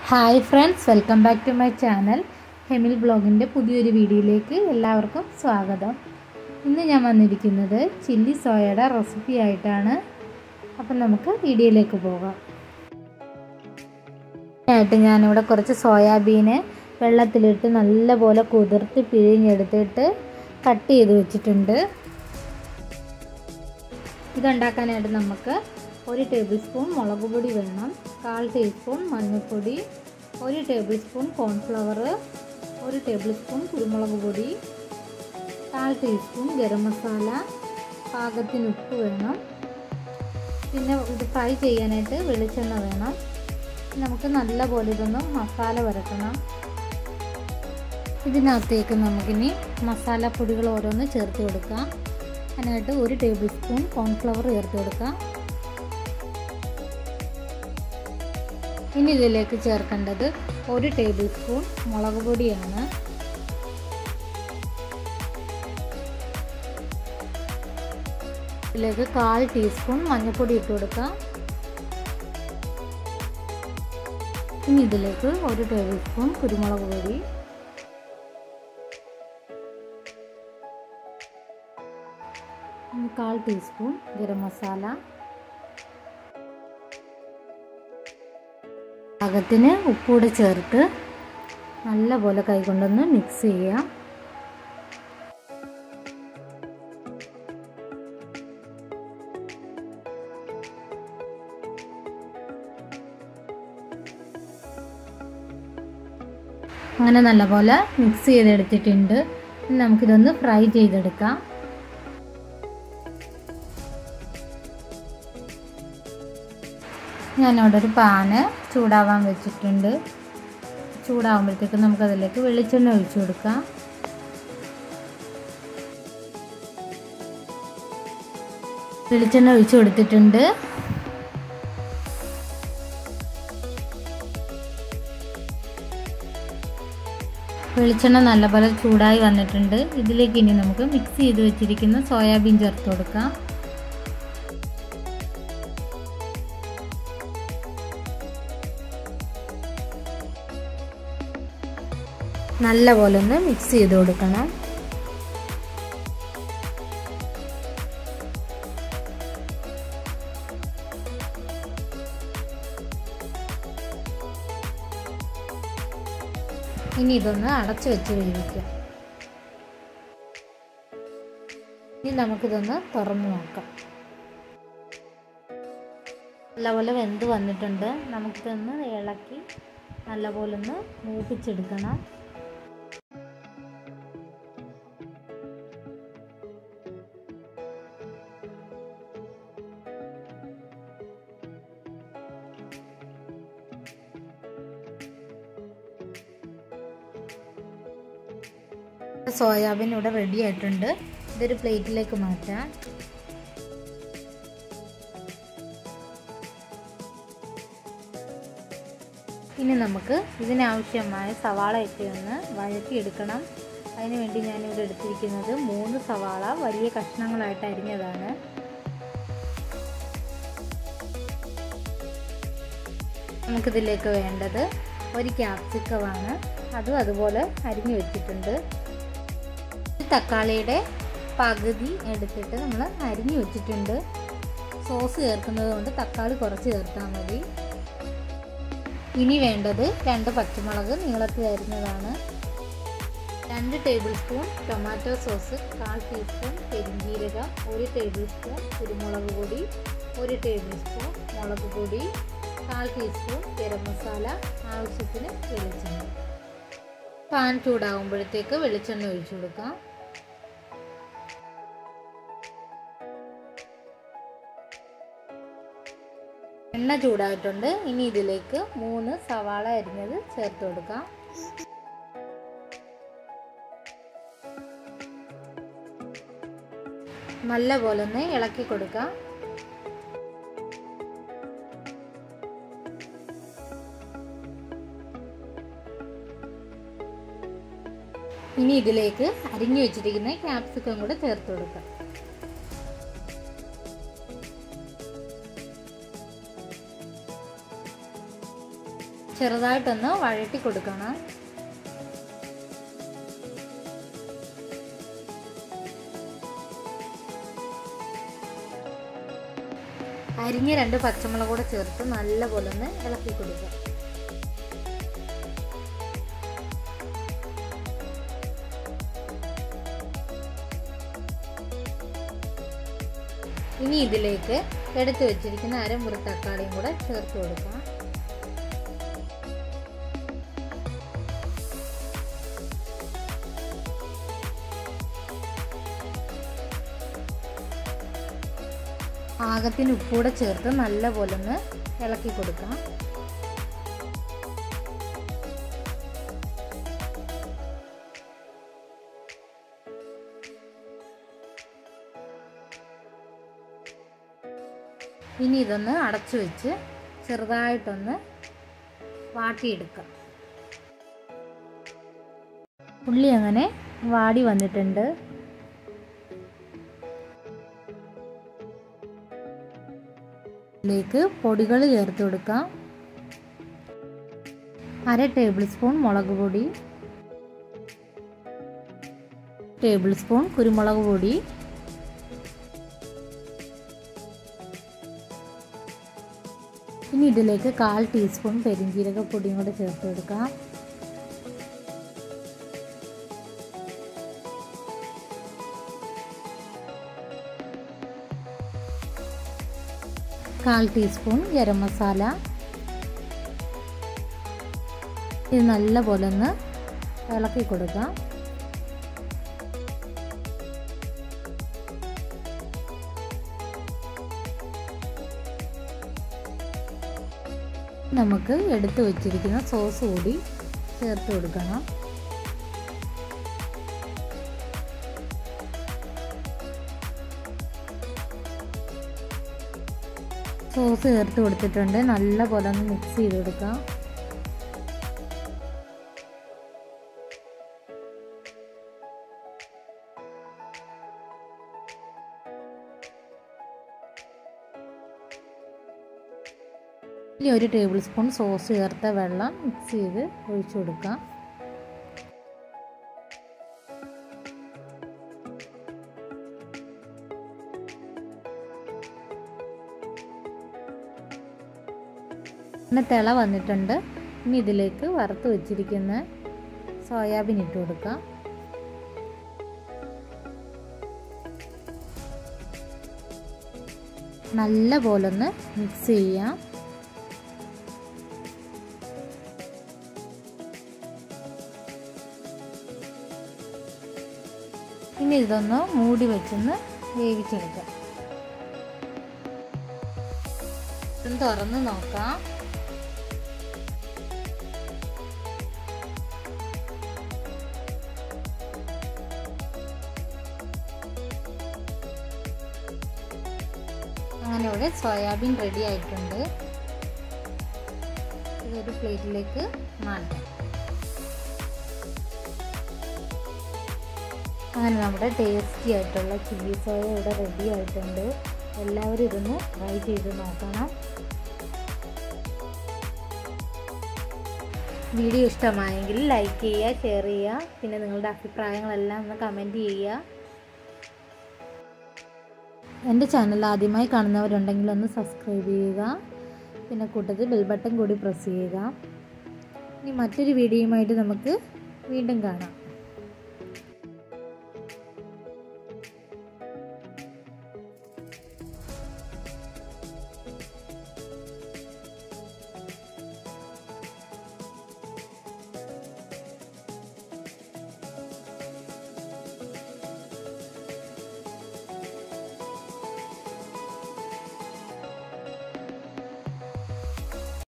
hi friends welcome back to my channel Hemil ബ്ലോഗിൻ്റെ പുതിയൊരു വീഡിയോയിലേക്ക് എല്ലാവർക്കും സ്വാഗതം ഇന്ന് ഞാൻ വന്നിരിക്കുന്നത് ചില്ലി സോയയുടെ റെസിപ്പി ആയിട്ടാണ് അപ്പം നമുക്ക് വീഡിയോയിലേക്ക് പോകാം ആയിട്ട് ഞാനിവിടെ കുറച്ച് സോയാബീന് വെള്ളത്തിലിട്ട് നല്ലപോലെ കുതിർത്ത് പിഴിഞ്ഞെടുത്തിട്ട് കട്ട് ചെയ്ത് വെച്ചിട്ടുണ്ട് ഇതുണ്ടാക്കാനായിട്ട് നമുക്ക് ഒരു ടേബിൾ സ്പൂൺ മുളക് പൊടി വേണം കാൽ ടീസ്പൂൺ മഞ്ഞൾപ്പൊടി ഒരു ടേബിൾ സ്പൂൺ കോൺഫ്ലവർ ഒരു ടേബിൾ സ്പൂൺ കുരുമുളക് പൊടി കാൽ ടീസ്പൂൺ ഗരം മസാല പാകത്തിന് ഉപ്പ് വേണം പിന്നെ ഇത് ഫ്രൈ ചെയ്യാനായിട്ട് വെളിച്ചെണ്ണ വേണം നമുക്ക് നല്ലപോലെ ഇതൊന്ന് മസാല വരട്ടണം ഇതിനകത്തേക്ക് നമുക്കിനി മസാലപ്പൊടികൾ ഓരോന്ന് ചേർത്ത് കൊടുക്കാം അതിനായിട്ട് ഒരു ടേബിൾ സ്പൂൺ കോൺഫ്ലവർ ചേർത്ത് കൊടുക്കാം ഇനി ഇതിലേക്ക് ചേർക്കേണ്ടത് ഒരു ടേബിൾ സ്പൂൺ മുളക് പൊടിയാണ് ഇതിലേക്ക് കാൽ ടീസ്പൂൺ മഞ്ഞൾപ്പൊടി ഇട്ട് കൊടുക്കാം ഇനി ഇതിലേക്ക് ഒരു ടേബിൾ സ്പൂൺ കുരുമുളക് പൊടി കാൽ ടീസ്പൂൺ ഗരം മസാല പാകത്തിന് ഉപ്പൂടെ ചേർത്ത് നല്ലപോലെ കൈകൊണ്ടൊന്ന് മിക്സ് ചെയ്യാം അങ്ങനെ നല്ലപോലെ മിക്സ് ചെയ്തെടുത്തിട്ടുണ്ട് നമുക്കിതൊന്ന് ഫ്രൈ ചെയ്തെടുക്കാം ഞാനവിടെ ഒരു പാന് ചൂടാവാൻ വെച്ചിട്ടുണ്ട് ചൂടാകുമ്പോഴത്തേക്ക് നമുക്കതിലേക്ക് വെളിച്ചെണ്ണ ഒഴിച്ചു കൊടുക്കാം വെളിച്ചെണ്ണ ഒഴിച്ചു കൊടുത്തിട്ടുണ്ട് വെളിച്ചെണ്ണ നല്ലപോലെ ചൂടായി വന്നിട്ടുണ്ട് ഇതിലേക്ക് ഇനി നമുക്ക് മിക്സ് ചെയ്ത് വെച്ചിരിക്കുന്ന സോയാബീൻ ചേർത്ത് കൊടുക്കാം നല്ലപോലെ ഒന്ന് മിക്സ് ചെയ്ത് കൊടുക്കണം ഇനി ഇതൊന്ന് അടച്ചു വെച്ച് വേവിക്കാം ഇനി നമുക്കിതൊന്ന് തുറന്നു നോക്കാം നല്ലപോലെ വെന്ത് വന്നിട്ടുണ്ട് നമുക്കിതൊന്ന് ഇളക്കി നല്ലപോലെ ഒന്ന് മൂപ്പിച്ചെടുക്കണം സോയാബീൻ ഇവിടെ റെഡി ആയിട്ടുണ്ട് ഇതൊരു പ്ലേറ്റിലേക്ക് മാറ്റാം ഇനി നമുക്ക് ഇതിനാവശ്യമായ സവാള ഒക്കെ ഒന്ന് വഴറ്റിയെടുക്കണം അതിന് വേണ്ടി ഞാനിവിടെ എടുത്തിരിക്കുന്നത് മൂന്ന് സവാള വലിയ കഷ്ണങ്ങളായിട്ട് അരിഞ്ഞതാണ് നമുക്കിതിലേക്ക് വേണ്ടത് ഒരു ക്യാപ്സിക്കമാണ് അതും അതുപോലെ അരിഞ്ഞു വെച്ചിട്ടുണ്ട് തക്കാളിയുടെ പകുതി എടുത്തിട്ട് നമ്മൾ അരിഞ്ഞു വെച്ചിട്ടുണ്ട് സോസ് ചേർക്കുന്നത് കൊണ്ട് തക്കാളി കുറച്ച് ചേർത്താൽ മതി ഇനി വേണ്ടത് രണ്ട് പച്ചമുളക് നീളത്തിൽ അരിഞ്ഞതാണ് രണ്ട് ടേബിൾ സ്പൂൺ ടൊമാറ്റോ സോസ് കാൽ ടീസ്പൂൺ പെരിഞ്ജീരകം ഒരു ടേബിൾ സ്പൂൺ കുരുമുളക് പൊടി ഒരു ടേബിൾ സ്പൂൺ മുളക് പൊടി കാൽ ടീസ്പൂൺ ഗരം മസാല ആവശ്യത്തിന് വെളിച്ചെണ്ണ പാൻ ചൂടാകുമ്പോഴത്തേക്ക് വെളിച്ചെണ്ണ ഒഴിച്ചു കൊടുക്കാം എണ്ണ ചൂടായിട്ടുണ്ട് ഇനി ഇതിലേക്ക് മൂന്ന് സവാള അരിഞ്ഞത് ചേർത്ത് കൊടുക്കാം നല്ല പോലെ ഒന്ന് ഇളക്കി കൊടുക്കാം ഇനി ഇതിലേക്ക് അരിഞ്ഞു വെച്ചിരിക്കുന്ന ക്യാപ്സിക്കം കൂടെ ചേർത്ത് കൊടുക്കാം ചെറുതായിട്ടൊന്ന് വഴറ്റി കൊടുക്കണം അരിഞ്ഞ രണ്ട് പച്ചമുളക് കൂടെ ചേർത്ത് നല്ലപോലെ ഒന്ന് ഇളക്കി കൊടുക്കുക ഇനി ഇതിലേക്ക് എടുത്തു വെച്ചിരിക്കുന്ന അരമുറി തക്കാളിയും കൂടെ ചേർത്ത് കൊടുക്കാം പാകത്തിന് ഉപ്പൂടെ ചേർത്ത് നല്ലപോലെ ഒന്ന് ഇളക്കി കൊടുക്കാം ഇനി ഇതൊന്ന് അടച്ചു വെച്ച് ചെറുതായിട്ടൊന്ന് വാട്ടിയെടുക്കാം ഉള്ളി അങ്ങനെ വാടി വന്നിട്ടുണ്ട് ഇതിലേക്ക് പൊടികൾ ചേർത്ത് കൊടുക്കാം അര ടേബിൾ സ്പൂൺ മുളക് പൊടി ടേബിൾ സ്പൂൺ കുരുമുളക് പൊടി ഇനി ഇതിലേക്ക് കാൽ ടീസ്പൂൺ പെരിഞ്ജീരക പൊടിയും കൂടെ ചേർത്ത് കൊടുക്കാം കാൽ ടീസ്പൂൺ ഗരം മസാല ഇത് നല്ലപോലെ ഒന്ന് ഇളക്കി കൊടുക്കാം നമുക്ക് എടുത്തു വച്ചിരിക്കുന്ന സോസ് കൂടി ചേർത്ത് കൊടുക്കണം സോസ് ചേർത്ത് കൊടുത്തിട്ടുണ്ട് നല്ല പോലെ ഒന്ന് മിക്സ് ചെയ്ത് കൊടുക്കാം ഇനി ഒരു ടേബിൾ സ്പൂൺ സോസ് ചേർത്ത വെള്ളം മിക്സ് ചെയ്ത് ഒഴിച്ചു കൊടുക്കാം പിന്നെ തിള വന്നിട്ടുണ്ട് ഇനി ഇതിലേക്ക് വറുത്ത് വെച്ചിരിക്കുന്ന സോയാബീൻ ഇട്ട് കൊടുക്കാം നല്ല പോലെ ഒന്ന് മിക്സ് ചെയ്യാം ഇനി ഇതൊന്ന് മൂടി വെച്ചൊന്ന് വേവിച്ചെടുക്കാം ഒന്ന് തുറന്ന് നോക്കാം അങ്ങനെ ഇവിടെ സോയാബീൻ റെഡി ആയിട്ടുണ്ട് ഇതൊരു പ്ലേറ്റിലേക്ക് മാറ്റാം അങ്ങനെ നമ്മുടെ ടേസ്റ്റി ആയിട്ടുള്ള ചില്ലി സോയ ഇവിടെ റെഡി ആയിട്ടുണ്ട് എല്ലാവരും ഇതൊന്ന് ട്രൈ ചെയ്ത് നോക്കണം വീഡിയോ ഇഷ്ടമായെങ്കിൽ ലൈക്ക് ചെയ്യുക ഷെയർ ചെയ്യുക പിന്നെ നിങ്ങളുടെ അഭിപ്രായങ്ങളെല്ലാം ഒന്ന് കമൻറ്റ് ചെയ്യുക എൻ്റെ ചാനൽ ആദ്യമായി കാണുന്നവരുണ്ടെങ്കിൽ ഒന്ന് സബ്സ്ക്രൈബ് ചെയ്യുക പിന്നെ കൂട്ടത്തിൽ ബെൽ ബട്ടൺ കൂടി പ്രസ് ചെയ്യുക ഇനി മറ്റൊരു വീഡിയോയുമായിട്ട് നമുക്ക് വീണ്ടും കാണാം